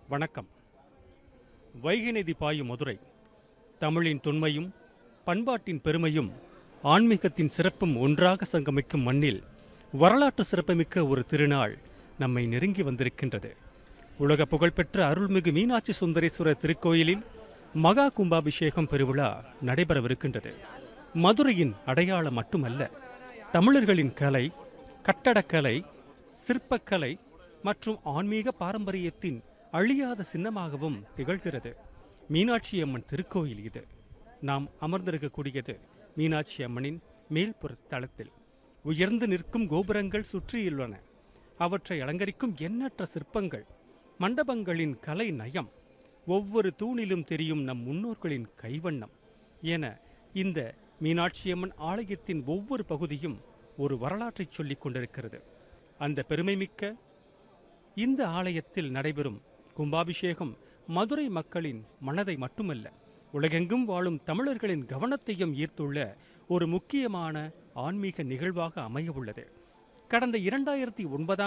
வணக்கம் வைகை நதி பாயும் மதுரை தமிழின் தொன்மையும் பண்பாட்டின் பெருமையும் ஆன்மீகத்தின் சிறப்பும் ஒன்றாக சங்கமிக்கும் மண்ணில் வரலாற்று சிறப்புமிக்க ஒரு திருநாள் நம்மை நெருங்கி வந்திருக்கின்றது உலக புகழ்பெற்ற அருள்மிகு மீனாட்சி சுந்தரேஸ்வரர் திருக்கோயிலில் மகா கும்பாபிஷேகம் பெருவிழா நடைபெறவிருக்கின்றது மதுரையின் அடையாளம் மட்டுமல்ல தமிழர்களின் கலை கட்டடக்கலை சிற்பக்கலை மற்றும் ஆன்மீக பாரம்பரியத்தின் அழியாத சின்னமாகவும் திகழ்கிறது மீனாட்சி அம்மன் திருக்கோயில் இது நாம் அமர்ந்திருக்கக்கூடியது மீனாட்சி அம்மனின் மேல்புற தளத்தில் உயர்ந்து நிற்கும் கோபுரங்கள் சுற்றியுள்ளன அவற்றை அலங்கரிக்கும் எண்ணற்ற சிற்பங்கள் மண்டபங்களின் கலை நயம் ஒவ்வொரு தூணிலும் தெரியும் நம் முன்னோர்களின் கைவண்ணம் என இந்த மீனாட்சியம்மன் ஆலயத்தின் ஒவ்வொரு பகுதியும் ஒரு வரலாற்றைச் சொல்லிக் கொண்டிருக்கிறது அந்த பெருமைமிக்க இந்த ஆலயத்தில் நடைபெறும் கும்பாபிஷேகம் மதுரை மக்களின் மனதை மட்டுமல்ல உலகெங்கும் வாழும் தமிழர்களின் கவனத்தையும் ஈர்த்துள்ள ஒரு முக்கியமான ஆன்மீக நிகழ்வாக அமைய உள்ளது கடந்த இரண்டாயிரத்தி ஒன்பதாம்